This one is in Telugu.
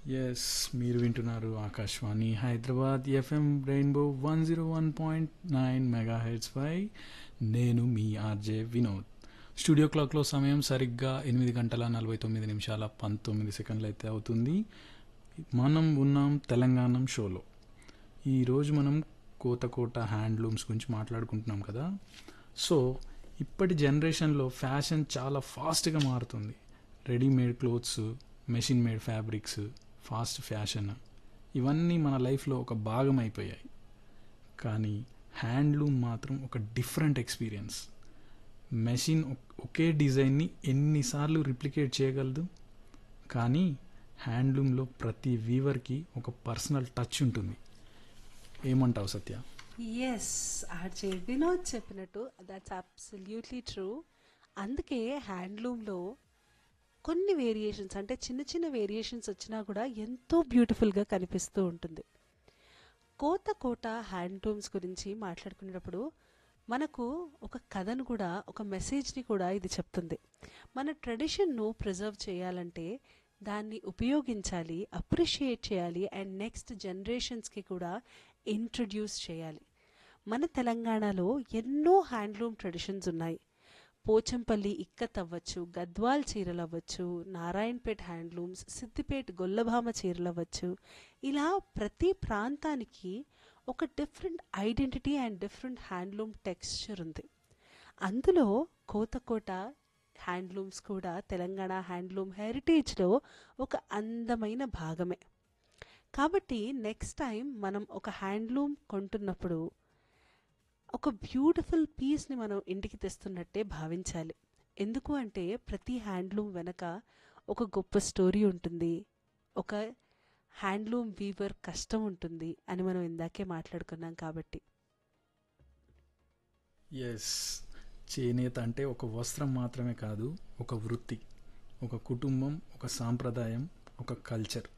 ఎస్ మీరు వింటున్నారు Akashvani Hyderabad FM rainbow one zero one point nine megahertz పై నేను మీ ఆర్జే వినోద్ స్టూడియో క్లాక్లో సమయం సరిగ్గా ఎనిమిది గంటల నలభై తొమ్మిది నిమిషాల పంతొమ్మిది సెకండ్లు అయితే అవుతుంది మనం ఉన్నాం తెలంగాణ షోలో ఈరోజు మనం కోతకోట హ్యాండ్లూమ్స్ గురించి మాట్లాడుకుంటున్నాం కదా సో ఇప్పటి జనరేషన్లో ఫ్యాషన్ చాలా ఫాస్ట్గా మారుతుంది readymade clothes machine made fabrics fast fashion ఇవన్నీ మన లైఫ్లో ఒక భాగం అయిపోయాయి కానీ హ్యాండ్లూమ్ మాత్రం ఒక డిఫరెంట్ ఎక్స్పీరియన్స్ మెషిన్ ఒకే డిజైన్ని ఎన్నిసార్లు రిప్లికేట్ చేయగలదు కానీ హ్యాండ్లూమ్లో ప్రతి వీవర్కి ఒక పర్సనల్ టచ్ ఉంటుంది ఏమంటావు సత్య ఎస్ ఆర్జే వినోద్ చెప్పినట్టు దట్స్ అబ్సల్యూట్లీ ట్రూ అందుకే హ్యాండ్లూమ్లో కొన్ని వేరియేషన్స్ అంటే చిన్న చిన్న వేరియేషన్స్ వచ్చినా కూడా ఎంతో బ్యూటిఫుల్గా కనిపిస్తూ ఉంటుంది కోత కోట హ్యాండ్లూమ్స్ గురించి మాట్లాడుకునేటప్పుడు మనకు ఒక కథను కూడా ఒక మెసేజ్ని కూడా ఇది చెప్తుంది మన ట్రెడిషన్ను ప్రిజర్వ్ చేయాలంటే దాన్ని ఉపయోగించాలి అప్రిషియేట్ చేయాలి అండ్ నెక్స్ట్ జనరేషన్స్కి కూడా ఇంట్రడ్యూస్ చేయాలి మన తెలంగాణలో ఎన్నో హ్యాండ్లూమ్ ట్రెడిషన్స్ ఉన్నాయి పోచంపల్లి ఇక్కత్ అవ్వచ్చు గద్వాల్ చీరలు అవ్వచ్చు నారాయణపేట్ హ్యాండ్లూమ్స్ సిద్దిపేట్ గొల్లభామ చీరలు అవ్వచ్చు ఇలా ప్రతి ప్రాంతానికి ఒక different identity and different handloom texture ఉంది అందులో కోతకోట హ్యాండ్లూమ్స్ కూడా తెలంగాణ హ్యాండ్లూమ్ హెరిటేజ్లో ఒక అందమైన భాగమే కాబట్టి నెక్స్ట్ టైం మనం ఒక హ్యాండ్లూమ్ కొంటున్నప్పుడు ఒక బ్యూటిఫుల్ పీస్ని మనం ఇంటికి తెస్తున్నట్టే భావించాలి ఎందుకు అంటే ప్రతి హ్యాండ్లూమ్ వెనక ఒక గొప్ప స్టోరీ ఉంటుంది ఒక హ్యాండ్లూమ్ వీవర్ కష్టం ఉంటుంది అని మనం ఇందాకే మాట్లాడుకున్నాం కాబట్టి ఎస్ చేనేత అంటే ఒక వస్త్రం మాత్రమే కాదు ఒక వృత్తి ఒక కుటుంబం ఒక సాంప్రదాయం ఒక కల్చర్